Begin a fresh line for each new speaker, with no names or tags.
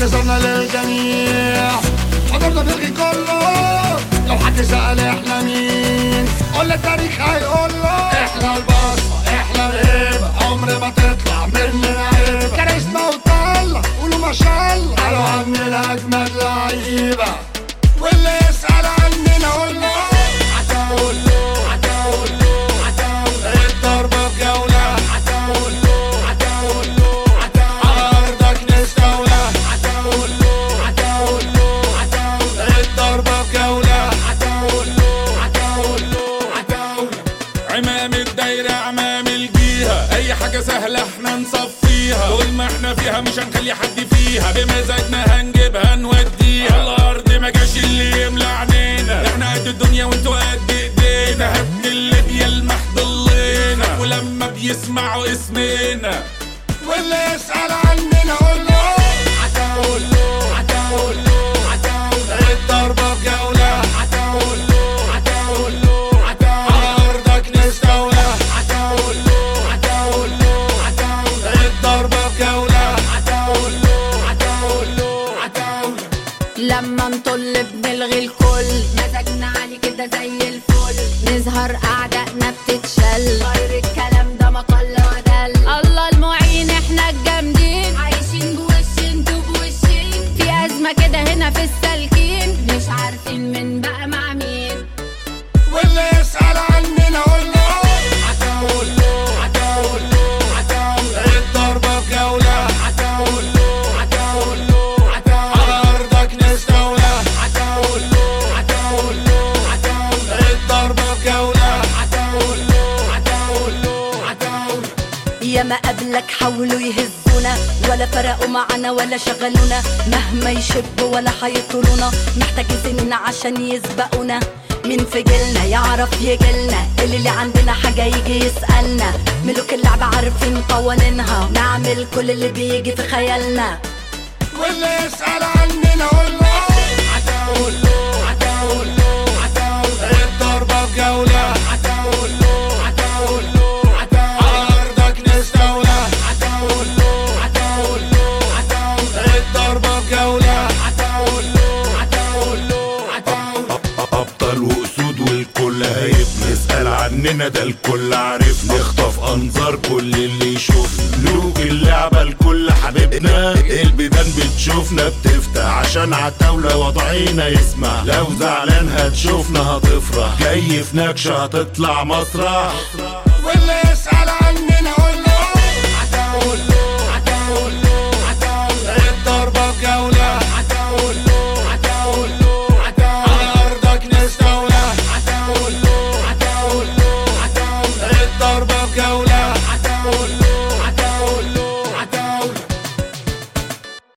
اعتذرنا للجميع حضرنا نلغي كله لو حد سأل احنا مين قول التاريخ هيقول له احنا البصمة احنا الهيبة عمر ما تطلع مننا عيبة كاريزما وطلة قولوا ما شاء الله قالوا عننا اجمد لعيبة واللي يسأل عننا قول له هتقول له هتقول له هتقول له الضربة بجولة هتقول له هتقول له هتقول على أرضك نستولى هتقول له هتقول له هتقول الضربة بجولة هتقول له هتقول له هتقول
عمام الدايرة عمام الجيهة أي حاجة سهلة احنا نصفيها طول ما احنا فيها مش هنخلي حد فيها بمزاجنا هنجيبها نوديها على الأرض ما جاش اللي يملى عينينا احنا قد الدنيا وانتوا قد ايدينا هد الليبيا المحضلينا ولما بيسمعوا اسمنا
واللي يسأل عننا قول له هتقول له هتقول له هتقول له الضربة بجولة هتقول له هتقول له هتقول على أرضك نستولى هتقول له هتقول له هتقول له الضربة بجولة هتقول له هتقول له هتقول
لما نطل بنلغي الكل مزاجنا عالي كده زي الفل نظهر اعدائنا بتتشل غير الكلام ده مقل ودل الله المعين احنا الجامدين عايشين بوش انتوا بوشين في ازمه كده هنا في السالكين مش عارفين من بقى مع مين
واللي يسأل عننا قول له هتقول له هتقول له هتقول له الضربة بجولة هتقول له هتقول له هتقول على أرضك نستولى هتقول له هتقول له هتقول له الضربة بجولة هتقول له هتقول له هتقول
يا ما قبلك حاولوا يهزونا ولا فرقوا معنا ولا شغلونا مهما يشبوا ولا هيطولونا محتاجين سنين عشان يسبقونا مين في جيلنا يعرف يجيلنا اللي, اللي عندنا حاجة يجي يسألنا ملوك اللعبة عارفين قوانينها نعمل كل اللي بيجي في خيالنا
واللي يسأل عننا قول له هتقول له هتقول له هتقول له الضربة بجولة هتقول له هتقول له هتقول على أرضك نستولى هتقول له هتقول له هتقول له الضربة بجولة هتقول له هتقول له هتقول
ابطال واسود والكل هيبني اسال عننا ده الكل عارفنا نخطف انظار كل اللي يشوفنا ملوك اللعبه الكل حبيبنا البيبان بتشوفنا بتفتح عشان عتاولة وضعينا يسمع لو زعلان هتشوفنا هتفرح جاي في نكشه هتطلع مسرح